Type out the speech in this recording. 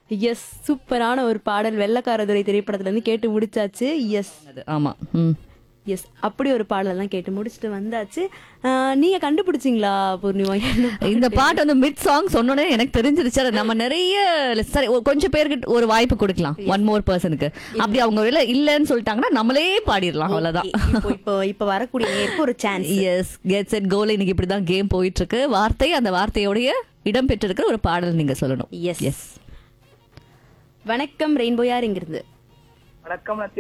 S சூப்பரான ஒரு பாடல் வெள்ளக்காரதுரை திரைப்படத்துல இருந்து கேட்டு முடிச்சாச்சு எஸ் அது ஆமா ம் எஸ் அப்படி ஒரு பாடலாம் கேட்டு முடிச்சுட்டு வந்தாச்சு ஆஹ், நீங்க கண்டுபிடிச்சிங்களா பூர்ணிமா என்ன இந்த பாட்டு வந்து மிட் சாங் சொன்னோடனே எனக்கு தெரிஞ்சிருச்சு அது நம்ம நிறைய சரி ஒரு கொஞ்சம் பேருக்கு ஒரு வாய்ப்பு கொடுக்கலாம் ஒன் மோர் பர்சனுக்கு அப்படி அவங்க வேலை இல்லைன்னு சொல்லிட்டாங்கன்னா நம்மளே பாடிடலாம் அவ்வளவுதான் இப்போ இப்போ இப்போ வரக்கூடிய நேருக்கு ஒரு சான்ஸ் எஸ் கெட்ஸ் எட் கோல் இன்னைக்கு இப்படிதான் கேம் போயிட்டு இருக்கு வார்த்தை அந்த வார்த்தையோடைய இடம் பெற்றிருக்கிற ஒரு பாடல் நீங்க சொல்லணும் எஸ் எஸ் வணக்கம் ரெயின்போ யார் இங்கிருந்து வணக்கம் நான்